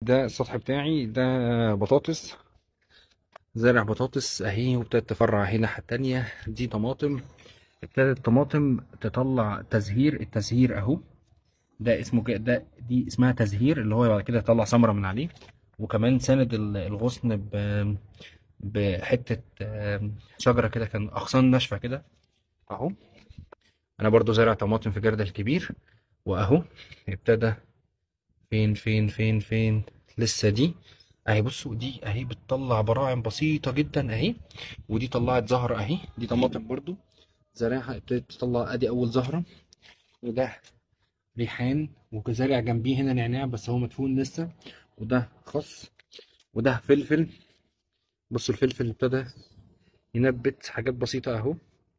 ده السطح بتاعي ده بطاطس زارع بطاطس اهي وابتدت تفرع هنا الناحية التانية دي طماطم ابتدت الطماطم تطلع تزهير التزهير اهو ده اسمه كده ده دي اسمها تزهير اللي هو بعد كده يطلع ثمرة من عليه وكمان ساند ال- الغصن ب بحتة آم، شجرة كده كان أغصان ناشفة كده أهو أنا برضو زارع طماطم في جردل كبير وأهو ابتدى فين فين فين فين لسه دي اهي بصوا دي اهي بتطلع براعم بسيطة جدا اهي ودي طلعت زهرة اهي دي طماطم برضو زارعها ابتدت تطلع ادي اول زهرة وده ريحان وزارع جنبيه هنا نعناع بس هو مدفون لسه وده خس وده فلفل بصوا الفلفل ابتدى ينبت حاجات بسيطة اهو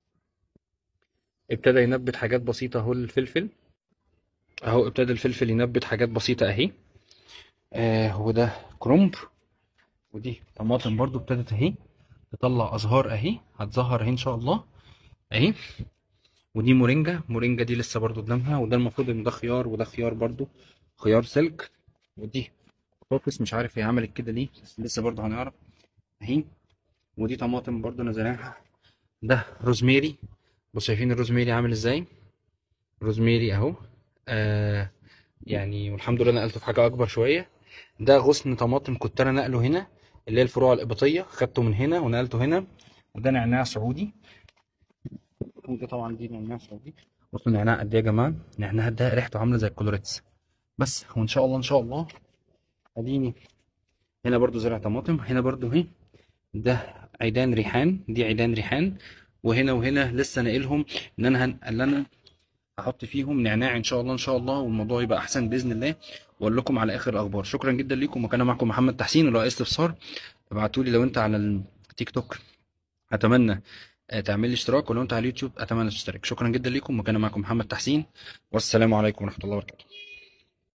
ابتدى ينبت حاجات بسيطة اهو الفلفل اهو ابتدى الفلفل ينبت حاجات بسيطة اهي آه وده كرنب ودي طماطم برضو ابتدت اهي تطلع ازهار اهي هتزهر اهي ان شاء الله اهي ودي مورينجا مورينجا دي لسه برضو قدامها وده المفروض ان ده خيار وده خيار برضو خيار سلك ودي بطاطس مش عارف هي عملت كده ليه بس لسه برضو هنعرف اهي ودي طماطم برضو انا زارعها ده روزميري بصوا شايفين الروزميري عامل ازاي روزميري اهو آه يعني والحمد لله نقلته في حاجه اكبر شويه ده غصن طماطم كنت انا نقله هنا اللي هي الفروع القبطيه خدته من هنا ونقلته هنا وده نعناع سعودي وده طبعا دي نعناع سعودي بصوا النعناع قد ايه يا جماعه النعناع ده ريحته عامله زي الكولوريتس بس وان شاء الله ان شاء الله اديني هنا برضو زرع طماطم هنا برضو اهي ده عيدان ريحان دي عيدان ريحان وهنا وهنا لسه ناقلهم ان انا هن... اللي انا هحط فيهم نعناع ان شاء الله ان شاء الله والموضوع يبقى احسن باذن الله واقول لكم على اخر الاخبار شكرا جدا ليكم وكان معكم محمد تحسين ولو اي استفسار ابعتوا لي لو انت على التيك توك اتمنى آه، تعمل لي اشتراك ولو انت على اليوتيوب اتمنى تشترك شكرا جدا ليكم وكان معكم محمد تحسين والسلام عليكم ورحمه الله وبركاته